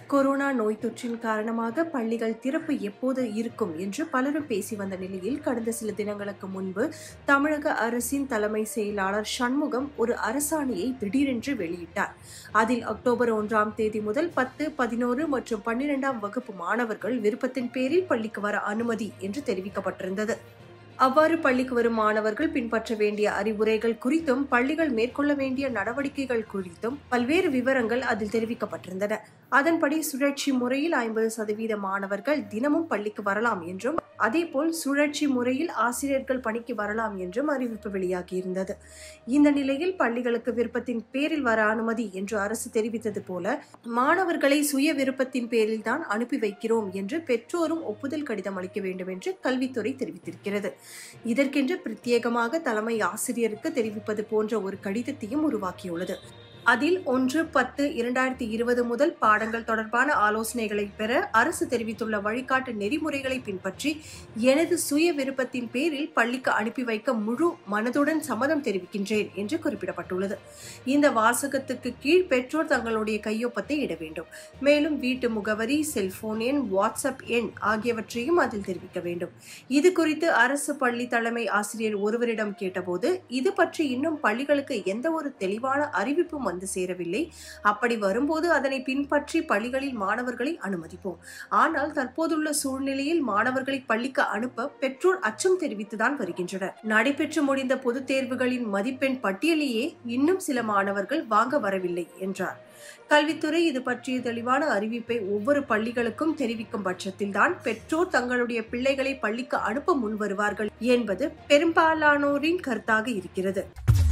corona நோய் தொற்றின் காரணமாக பள்ளிகள் திறப்பு எப்போது இருக்கும் என்று பலரும் பேசி வந்த நிலையில் கடந்த சில தினங்களுக்கு முன்பு தமிழக அரசின் தலைமை செயலாளர் சண்முகம் ஒரு அரசாணையை திடீரென்று வெளியிட்டார் அதில் அக்டோபர் ஒன்றாம் தேதி முதல் பத்து பதினோரு மற்றும் பன்னிரெண்டாம் வகுப்பு மாணவர்கள் விருப்பத்தின் பேரில் பள்ளிக்கு வர அனுமதி என்று தெரிவிக்கப்பட்டிருந்தது அவ்வாறு பள்ளிக்கு வரும் மாணவர்கள் பின்பற்ற வேண்டிய அறிவுரைகள் குறித்தும் பள்ளிகள் மேற்கொள்ள வேண்டிய நடவடிக்கைகள் குறித்தும் பல்வேறு விவரங்கள் அதில் தெரிவிக்கப்பட்டிருந்தன அதன்படி சுழற்சி முறையில் ஐம்பது சதவீத மாணவர்கள் தினமும் பள்ளிக்கு வரலாம் என்றும் அதேபோல் சுழற்சி முறையில் ஆசிரியர்கள் பணிக்கு வரலாம் என்றும் அறிவிப்பு வெளியாகியிருந்தது இந்த நிலையில் பள்ளிகளுக்கு விருப்பத்தின் பேரில் வர அனுமதி என்று அரசு தெரிவித்தது போல மாணவர்களை சுய விருப்பத்தின் பேரில் தான் அனுப்பி வைக்கிறோம் என்று பெற்றோரும் ஒப்புதல் கடிதம் அளிக்க வேண்டும் என்று கல்வித்துறை தெரிவித்திருக்கிறது இதற்கென்று பிரத்யேகமாக தலைமை ஆசிரியருக்கு தெரிவிப்பது போன்ற ஒரு கடிதத்தையும் உருவாக்கியுள்ளது அதில் ஒன்று பத்து இரண்டாயிரத்தி இருபது முதல் பாடங்கள் தொடர்பான ஆலோசனைகளை பெற அரசு தெரிவித்துள்ள வழிகாட்டு நெறிமுறைகளை பின்பற்றி எனது சுய விருப்பத்தின் பேரில் பள்ளிக்கு அனுப்பி வைக்க முழு மனதுடன் சம்மதம் தெரிவிக்கின்றேன் என்று குறிப்பிடப்பட்டுள்ளது இந்த வாசகத்துக்கு கீழ் பெற்றோர் தங்களுடைய கையொப்பத்தை இட வேண்டும் மேலும் வீட்டு முகவரி செல்போன் எண் வாட்ஸ்அப் எண் ஆகியவற்றையும் அதில் தெரிவிக்க வேண்டும் இது குறித்து அரசு பள்ளி தலைமை ஆசிரியர் ஒருவரிடம் கேட்டபோது இது பற்றி இன்னும் பள்ளிகளுக்கு எந்த ஒரு தெளிவான அறிவிப்பும் வந்து சேரவில்லை அப்படி வரும்போது அதனை பின்பற்றி பள்ளிகளில் மாணவர்களை அனுமதிப்போம் ஆனால் தற்போதுள்ள சூழ்நிலையில் மாணவர்களை பள்ளிக்கு அனுப்ப பெற்றோர் அச்சம் தெரிவித்துதான் வருகின்றனர் நடைபெற்று முடிந்த பொதுத் தேர்வுகளின் மதிப்பெண் பட்டியலையே இன்னும் சில மாணவர்கள் வாங்க வரவில்லை என்றார் கல்வித்துறை இது பற்றிய தெளிவான அறிவிப்பை ஒவ்வொரு பள்ளிகளுக்கும் தெரிவிக்கும் பட்சத்தில்தான் பெற்றோர் தங்களுடைய பிள்ளைகளை பள்ளிக்கு அனுப்ப முன் வருவார்கள் என்பது பெரும்பாலானோரின் கருத்தாக இருக்கிறது